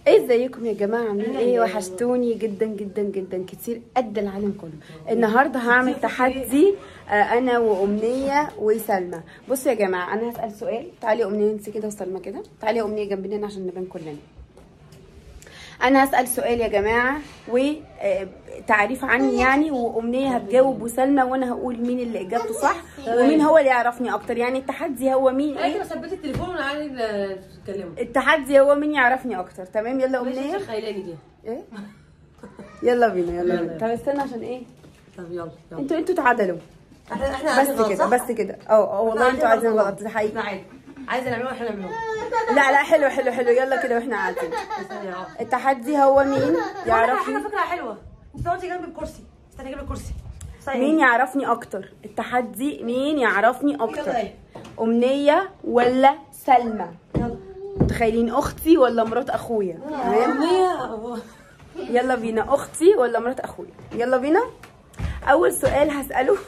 ازيكم يا جماعه عاملين ايه وحشتوني جدا جدا جدا كتير قد العالم كله النهارده هعمل تحدي آه، انا وامنيه وسلمى بصوا يا جماعه انا هسال سؤال تعالي يا امنيه انت كده وسلمى كده تعالي يا امنيه جنبنا عشان نبان كلنا انا هسال سؤال يا جماعه وتعريف عني يعني وامنيه هتجاوب وسلمى وانا هقول مين اللي اجابته صح ومين هو اللي يعرفني اكتر يعني التحدي هو مين ايه ايه كده ثبتي التليفون وعايزين تتكلموا التحدي هو مين يعرفني اكتر تمام يلا ماشي امنيه خيلاني دي ايه يلا بينا يلا يلا. بينا طب استنى عشان ايه طب يلا يلا انتوا انتوا تعادلوا احنا احنا عايزين بس غلط، كده صح؟ بس كده اه اه والله انتوا عايزين غلط ده حقيقي احنا عادي عايزه نعمله احنا نعمله لا لا حلو حلو حلو يلا كده واحنا قاعدين استني اهو التحدي هو مين حاجه يعرفني فكره حلوه انت تقعدي جنب الكرسي استني جنب الكرسي استني. مين يعرفني اكتر التحدي مين يعرفني يلا اكتر ايه امنيه ولا سلمى يلا متخيلين اختي ولا مرات اخويا تمام امنيه يلا بينا اختي ولا مرات اخويا يلا بينا اول سؤال هساله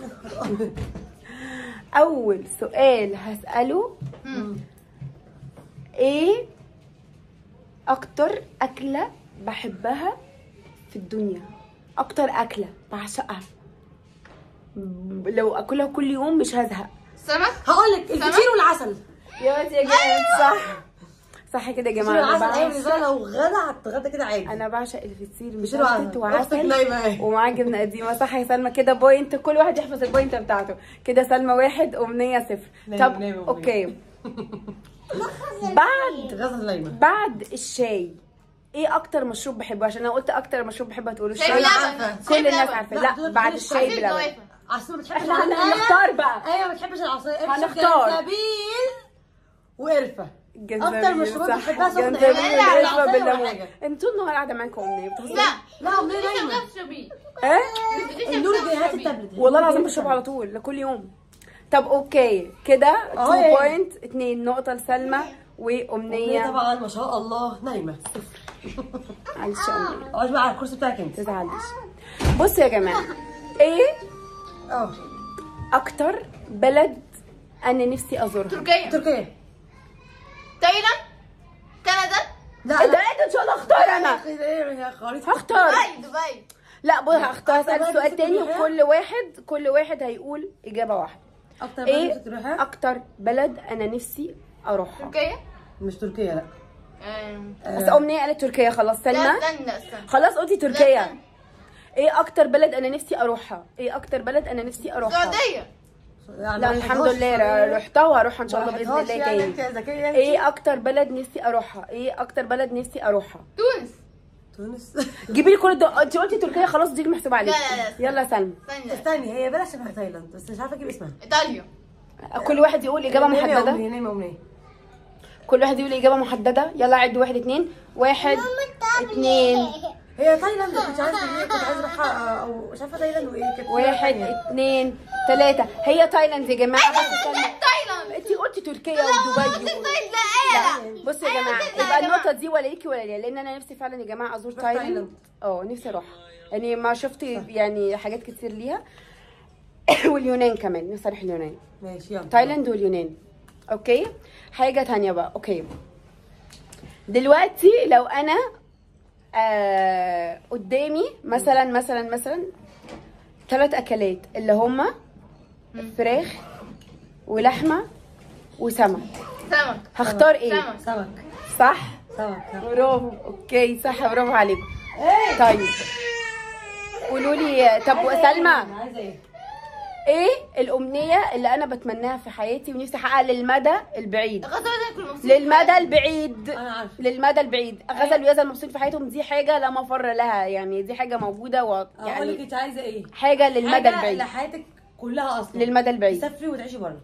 اول سؤال هساله ايه اكتر اكله بحبها في الدنيا اكتر اكله بعشقها م- لو اكلها كل يوم مش هزهق سمك هقول لك الفطير والعسل يا واد يا جماعه صح صح كده يا الفطير جماعه انا والعسل ايوه بالنسبه بعشق لي لو غدا هتغدى كده عادي انا بعشق الفطير فطير وعسل. مشلتت أختك وعسل نايمة اهي. ومعاه جبنه قديمه صح يا سلمى كده بوينت كل واحد يحفظ البوينت بتاعته كده سلمى واحد امنيه صفر نايمة- طب نايمة أمنية. اوكي بعد غزل نايمه بعد الشاي ايه اكتر مشروب بحبه عشان انا قلت اكتر مشروب بحبه هتقولوا شاي الشاي بلبن كل شاي الناس بلبن. عارفه لا، لا دول بعد دول الشاي عصير بلبن جوافة. عصير ما بتحبش احنا هن- هنختار بقى ايوه ما بتحبش العصير هنختار. جنزبيل وقرفه جنزبيل، اكتر مشروبات صح. بتحبها سخنه جنزبيل يعني لا والقرفة العصير ولا بالليمون حاجه انتوا النهار قاعده معاكم امنيه بتهزروا لا لا امنيه لسه نايمه ما بتشربيه ايه النور هات التابلت والله العظيم بشرب على طول لكل يوم طب اوكي كده 2 اه يا- بوينت 2 نقطه لسلمى امنيه وامنيه طبعا ما شاء الله نايمه معلش يا امنيه اقعد بقى على الكرسي بتاعك انت تزعلش بصوا يا جماعه ايه اه اكتر بلد انا نفسي ازورها تركيا تركيا تايلاند كندا لا ايه ده ايه ده ان شاء الله اختار انا يا خريطه هختار دبي دبي لا بص هختار أكتر هسال بلد سؤال نفسك تاني تروحيها؟ وكل واحد كل واحد هيقول اجابه واحده اكتر بلد ايه نفسك تروحها اكتر بلد انا نفسي اروحها تركيا مش تركيا لا آم، بس امنيه قالت تركيا خلاص لا سلمى استنى استنى خلاص قلتي لا، تركيا استنى. ايه اكتر بلد انا نفسي اروحها ايه اكتر بلد انا نفسي اروحها السعودية يعني لا ما الحمد رحتهاش لله السعودية. رحتها وهروحها ان شاء الله ما باذن رحتهاش الله يعني تاني انت يا ذكيه انت. ايه اكتر بلد نفسي اروحها ايه اكتر بلد نفسي اروحها تونس تونس جيبي لي كل ده انت قلتي تركيا خلاص دي محسوبه عليك لا، لا، لا. يلا سلمى استنى استني هي بلا شبه تايلاند بس مش عارفه اجيب اسمها ايطاليا كل واحد يقول اجابه نايمة يا محدده أمنية، نايمة أمنية. كل واحد يقول اجابه محدده يلا عد واحد اتنين واحد اتنين هي تايلاند كنت عايزه هي كنت عايزه اروحها او مش عارفه تايلاند وايه كانت واحد اتنين تلاته هي تايلاند يا جماعه بس استنى. تايلاند انت قلتي تركيا ودبي و... لا لا بصوا يا أيوة جماعه كده يا يبقى جماعة. النقطه دي ولا ليكي ولا ليا لان انا نفسي فعلا يا جماعه ازور تروح تايلاند تايلاند. اه نفسي اروح يعني ما شفت يعني حاجات كتير ليها واليونان كمان نفسي اروح اليونان ماشي يلا تايلاند واليونان اوكي حاجه تانية بقى اوكي دلوقتي لو انا آه قدامي مثلا مثلا مثلا ثلاث اكلات اللي هما فراخ ولحمه وسمك سمك هختار ايه سمك سمك صح سمك سمك. برافو اوكي صح برافو عليكم طيب قولوا لي طب سلمى عايزه ايه؟ ايه الامنيه اللي انا بتمناها في حياتي ونفسي احققها للمدى البعيد غزة بدنا نكون مبسوطين للمدى البعيد انا عارفه للمدى البعيد غزل ويزن مبسوطين في حياتهم دي حاجه لا مفر لها يعني دي حاجه موجوده و... اقول لك يعني انت عايزه ايه؟ حاجه للمدى حاجة البعيد لحياتك كلها اصلا للمدى البعيد تسافري وتعيشي بره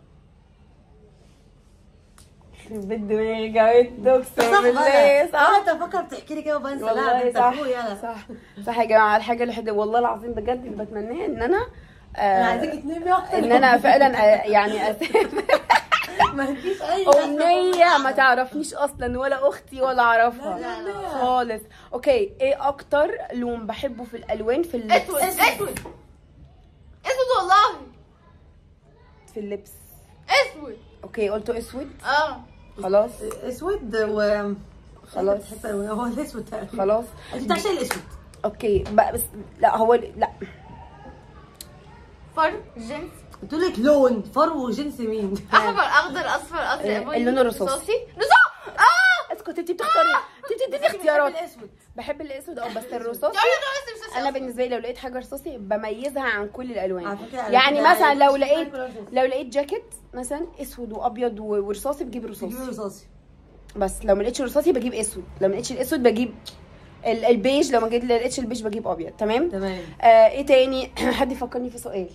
بنت دماغي جابت اقسم صح بالله بقى صح انا انت فاكره بتحكي لي كده وبنسى لا والله انت صح فوق يلا صح صح يا جماعه الحاجه الوحيده والله العظيم بجد اللي بتمناها ان انا انا آه عايزاكي تنامي اكتر ان انا فعلا آه، يعني اسافر ما تجيش اي امنيه ما تعرفنيش اصلا ولا اختي ولا اعرفها لا، لا، لا. خالص اوكي ايه اكتر لون بحبه في الالوان في اللبس اسود اسود اسود والله في اللبس اسود اوكي قلتوا اسود اه خلاص اسود و خلاص تحب هو الاسود تقريبا خلاص انت بتعشق الاسود اوكي بقى بس لا هو لا فر جنس قلت لك لون فرو وجنس مين احمر اخضر اصفر آه، ازرق اللون الرصاصي. رصاصي رصاص اه اسكت انت بتختاري انت بتديني اختيارات الاسود بحب الاسود اه بس الرصاصي تعالي نروح نمسك انا بالنسبه لي لو لقيت حاجه رصاصي بميزها عن كل الالوان على فكرة أنا يعني كده مثلا لو مش لقيت بحب الرصاصي. لو لقيت جاكيت مثلا اسود وابيض و- ورصاصي بجيب تجيبي رصاصي رصاصي بس لو ما لقيتش رصاصي بجيب اسود لو ما لقيتش الاسود بجيب ال- البيج لو ما جيت- لقيتش البيج بجيب ابيض تمام تمام آه ايه تاني حد يفكرني في سؤال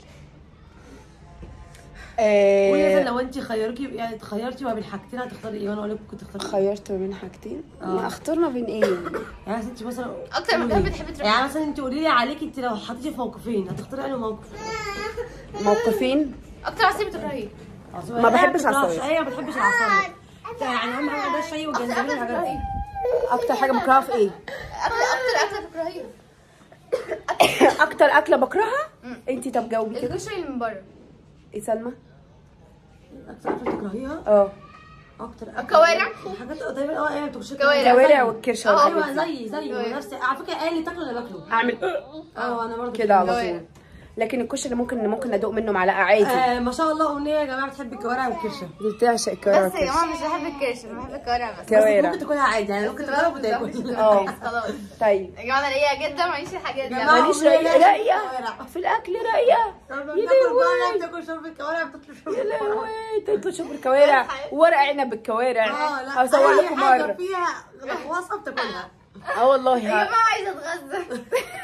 قولي مثلا آه لو انت خيروكي يعني تخيرتي ما بين حاجتين هتختاري ايه وانا اقول لك كنت تختاري إيه؟ خيرت ما بين حاجتين آه. ما اختار ما بين ايه يعني مثلا انت مثلا اكتر مكان قولي. بتحبي تروحي يعني مثلا انت قولي لي عليكي انت لو حطيتي في موقفين هتختاري انهي موقف؟ موقفين اكتر عصير بتكرهيه ما بحبش عصاير. ايه ما بتحبش العصاير يعني اهم حاجه ده الشاي اكتر والجنزبيل اكتر والحاجات دي بتكرهيه اكتر حاجه بكرهها في ايه اكتر اكتر اكتر بتكرهيه اكتر اكله بكرهها انتي طب جاوبي كده الكشري اللي من بره ايه سلمى اكتر اكله تكرهيها اه اكتر الكوارع. حاجات تقريبا اه ايه بتخش كوارع. الكوارع والكرشه اه، والحاجات ايوه دي زي زي كوارع. نفس على فكره ايه اللي تاكله اللي باكله اعمل اه انا برضه كده على كوارع. طول لكن الكشري ممكن ممكن ادوق منه معلقه عادي آه ما شاء الله امنيه يا جماعه بتحب الكوارع والكرشه دي بتعشق الكوارع بس يا والكرشه ماما مش بحب الكرش انا بحب الكوارع بس بس كوارع. ممكن تاكلها عادي يعني ممكن تجرب وتاكل اه. خلاص طيب يا جماعه انا رايقه جدا معيش الحاجات دي جماعة. ماليش أمنية رايقه لازم رايقه الكوارع. في الاكل رايقه لما يا بتاكل كوارع لهوي. بتاكل شرب الكوارع بتاكل شرب يا الكوارع لهوي تاكل شوف الكوارع ورق عنب بالكوارع اه لا هصور أي لكم حاجة مره فيها لغوصه بتاكلها اه والله يا ها- جماعه عايزه اتغذى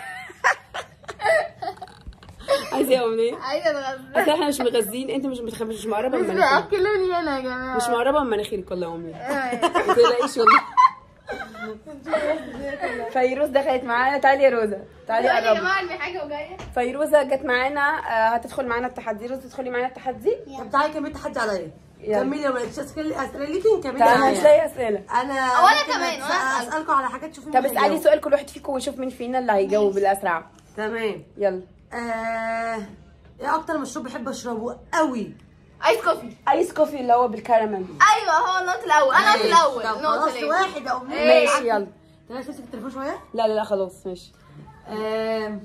عايزه ايه يا امنيه عايزه اتغذى اصل احنا مش مغذين انت مش متخ... مش مقربه من مش مناخيرك بياكلوني انا يا جماعه مش مقربه من مناخيرك والله يا امنيه ما تقلقيش والله فيروز دخلت معانا تعالي يا روزا تعالي يا قربي جماعه ارمي حاجه وجايه فيروزه جت معانا آه، هتدخل معانا التحدي روزا تدخلي معانا التحدي طب تعالي كملي تحدي عليا يلا. كملي لو ما لقيتيش اسئله اسئله ليكي كملي تعالى معايا. مش لاقي اسئله انا وأنا ممكن كمان، أتس- وأنا أسأل. اسالكم على حاجات تشوفي طب مين اسالي هيجاوب. سؤال كل واحد فيكم ونشوف مين فينا اللي هيجاوب الاسرع تمام يلا آه... ايه اكتر مشروب بحب اشربه قوي ايس كوفي ايس كوفي اللي هو بالكراميل ايوه هو النقطه الاول انا قلت الاول طب النقطه خلاص الاول واحد او اتنين إيه. ماشي يلا تعالي تمسك التليفون شويه لا لا لا خلاص ماشي آه...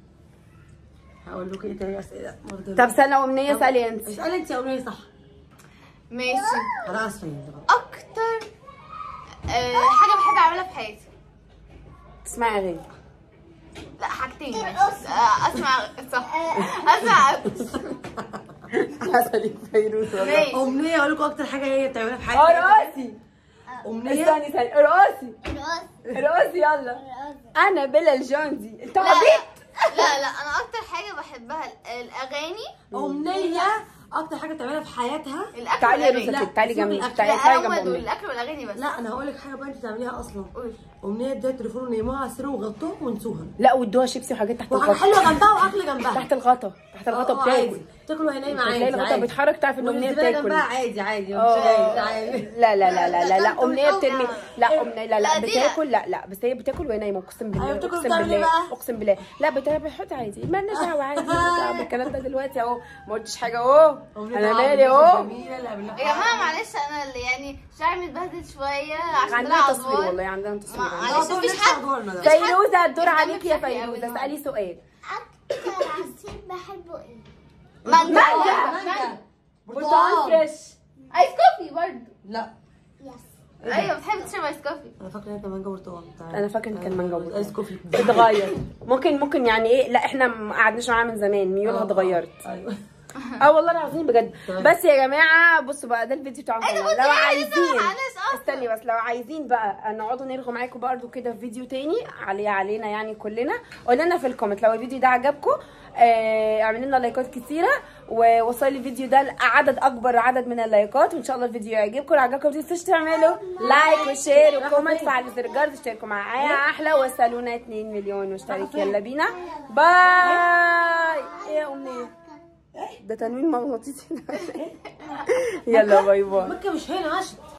هقول لكم ايه تاني اسئله برضه طب سنه وامنيه اسالي انت اسالي انت يا امنيه صح ماشي انا اسفه يعني طبعا اكتر آه، حاجه بحب اعملها في حياتي تسمعي اغاني لا حاجتين ماشي آه، اسمع صح اسمع اسالي فيروز والله ماشي امنيه اقول لكم اكتر حاجه هي بتعملها في حياتها ارقصي امنيه استني استني ارقصي ارقصي يلا انا بلا الجوندي انت لا عبيط لا لا انا اكتر حاجه بحبها ال- الاغاني امنيه اكتر حاجه بتعملها في حياتها الاكل تعالي يا والاغاني روزا لا، كده تعالي سيبي جنبي الأكل. تعالي لا تعالي هم جنب دول امي الاكل والاغاني بس لا انا هقول لك حاجه بقى انت بتعمليها اصلا قول امنيه اديها التليفون ونيموها على السرير وغطوها ونسوها لا وادوها شيبسي وحاجات تحت وحاجه الغطا حلوه جنبها واكل جنبها تحت الغطا تحت الغطا آه، بتاكل عادي. بتاكل وهي نايمه تلاقي عادي الغطا عادي بيتحرك تعرف ان امنيه والزبالة بتاكل جنبها عادي عادي مش اه عادي عادي لا لا لا لا لا لا امنيه بتاكل بترمي لا امنيه لا لا لا، دي لا. بتاكل لا لا بس هي بتاكل وهي نايمه اقسم بالله أيوة، بتاكل اقسم وبتعمل إيه بالله بقى؟ اقسم بالله لا بتاكل بتحط عادي مالناش دعوه عادي مالناش دعوه بالكلام ده دلوقتي اهو ما قلتش حاجه اهو أمنية انا طبعاً مالي بنت اهو جميلة اللي قبلها. يا جماعه معلش انا اللي يعني شعري متبهدل شويه عشان عندنا طلع تصوير ادوار والله عندنا تصوير ما- عندنا. معلش آه، مفيش لسه حد أدوارنا ده. فيروزه الدور مش عليكي يا بشكل أوي فيروزه النهاردة. اسالي سؤال اكتر عصير بحبه ايه مانجا مانجا. مانجا برتقال فريش ايس كوفي برضه لا يس ايوه بتحب تشرب ايس كوفي انا فاكره ان كان مانجا برتقال تعالى. انا فاكره ان كان مانجا وبرتقال. ايس كوفي اتغير ممكن ممكن يعني ايه لا احنا ما قعدناش معاها من زمان ميولها آه، اتغيرت ايوه اه والله العظيم بجد طيب. بس يا جماعه بصوا بقى ده الفيديو بتاع النهارده. كنت لو لسه عايزين معلش أصلاً. استني بس لو عايزين بقى نقعدوا نرغوا معاكم برضو كده في فيديو تاني علي علينا يعني كلنا قولوا لنا في الكومنت لو الفيديو ده عجبكم آه اعملوا لنا لايكات كتيره ووصلوا الفيديو ده لعدد اكبر عدد من اللايكات وان شاء الله الفيديو يعجبكم لو عجبكم ما تنسوش تعملوا لايك وشير وكومنت وعلى زر الجرس تشتركوا معايا احلى وصلونا 2 مليون مشترك يلا بينا باي ايه يا امنيه ده تنوين مغناطيسي يلا باي باي مكه مش هنا ماشي